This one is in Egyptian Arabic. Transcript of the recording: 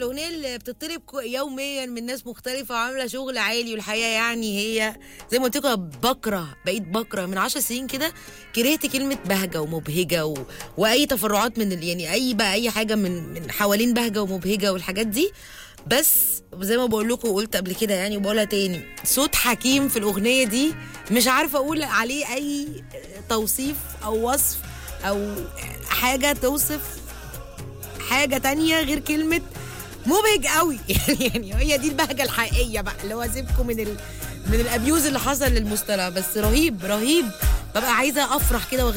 الاغنيه اللي بتطلب كو- يوميا من ناس مختلفه وعامله شغل عالي والحقيقه يعني هي زي ما قلت لكم بكره بقيت بكره من عشر سنين كده كرهت كلمه بهجه ومبهجه و... واي تفرعات من ال... يعني اي بقى اي حاجه من من حوالين بهجه ومبهجه والحاجات دي بس زي ما بقول لكم وقلت قبل كده يعني وبقولها تاني صوت حكيم في الاغنيه دي مش عارفه اقول عليه اي توصيف او وصف او حاجه توصف حاجه تانية غير كلمه مبهج قوي يعني يعني هي دي البهجه الحقيقيه بقى اللي هو سيبكم من ال... من الابيوز اللي حصل للمصطلح بس رهيب رهيب ببقى عايزه افرح كده